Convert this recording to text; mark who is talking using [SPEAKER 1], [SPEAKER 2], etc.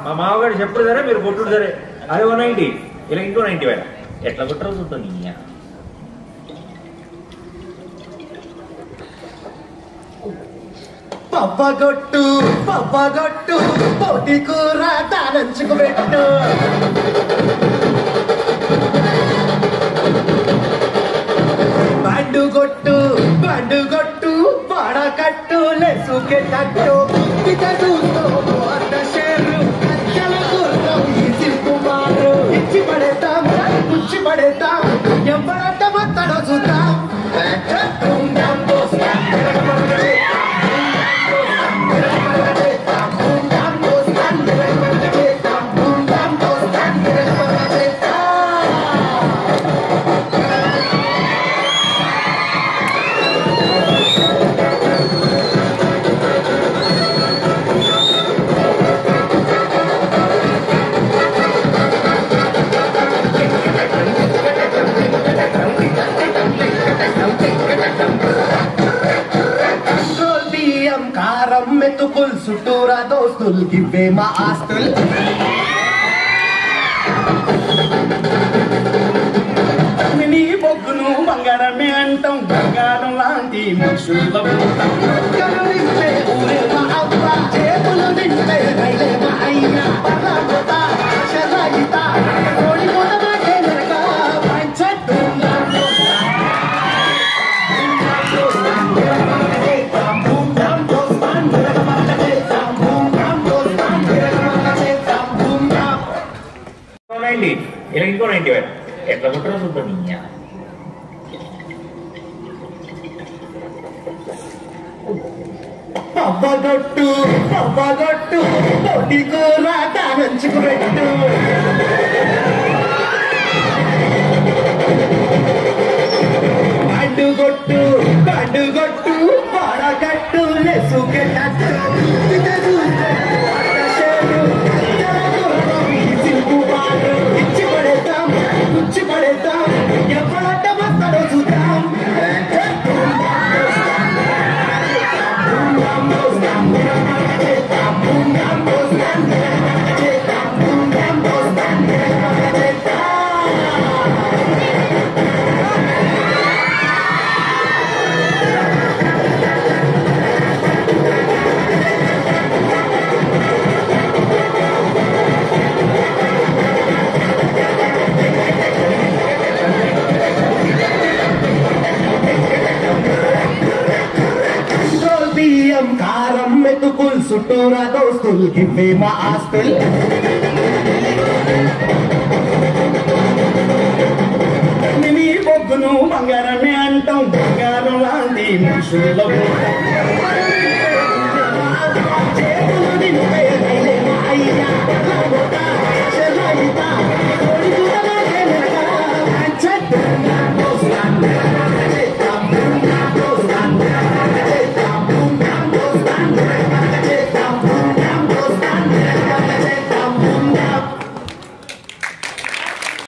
[SPEAKER 1] మా మామగారు చెప్పుడు సరే మీరు కొట్టుడు సరే అదే వన్ నైంటీ ఇలా ఇంకో నైంటీ వేల ఎట్లా కొట్టరు చూద్దాం నీ
[SPEAKER 2] పవ్వగొట్టు పవ్వగొట్టు పోటీ కూర తానంచుకు పెట్టు బండు కొట్టు బండు కొట్టు పడకట్టు లెసుకే తట్టు ఇక చూస్తూ అర్ధ షేరు అచ్చల గుర్రం ఈ సిల్కుమారు ఇచ్చి పడేతాం పుచ్చి పడేతాం ఎవరంట మొత్తడో చూద్దాం ఉందాం దోస్తాం కంట్రోల్ బియ్యం కారం మెతుకుల్ చుట్టూరా దోస్తుల్ గివ్వే మా ఆస్తుల్
[SPEAKER 3] నీ బొగ్గును బంగారమే అంటాం బంగారం లాంటి మనుషుల్లో ఉంటాం
[SPEAKER 2] కరుణించే ఊరే మా అవ్వ చేతులు నింపే రైలే మా అయ్య పర్లాగోత శరాయిత కోడి కోత మాటే నరక పంచట్ ధూమ్ధాం
[SPEAKER 1] నైంటీ ఇలా ఇంకో నైంటీ వేల ఎట్లా కొట్టరు చూద్దాం నీ
[SPEAKER 2] పవ్వగొట్టు పవ్వగొట్టు పొడి కూర తానంచుకు పెట్టు అడ్డుగొట్టు అడ్డుగొట్టు పడగట్టు లెసుకే తట్టు ఇక చూస్తే అట్ట షేరు, ఇతర గుర్రం ఈ సిల్కుమారు. ఇచ్చి పడేద్దాం పుచ్చి పడేద్దాం ఎవరంట మొత్తడో చూద్దాం కంట్రోల్ బియ్యం కారం మెతుకుల్ చుట్టూరా దోస్తుల్ గివ్వే మా ఆస్తుల్
[SPEAKER 3] నీ బొగ్గును బంగారమే అంటాం బంగారం లాంటి మనుషుల్లో ఉంటాం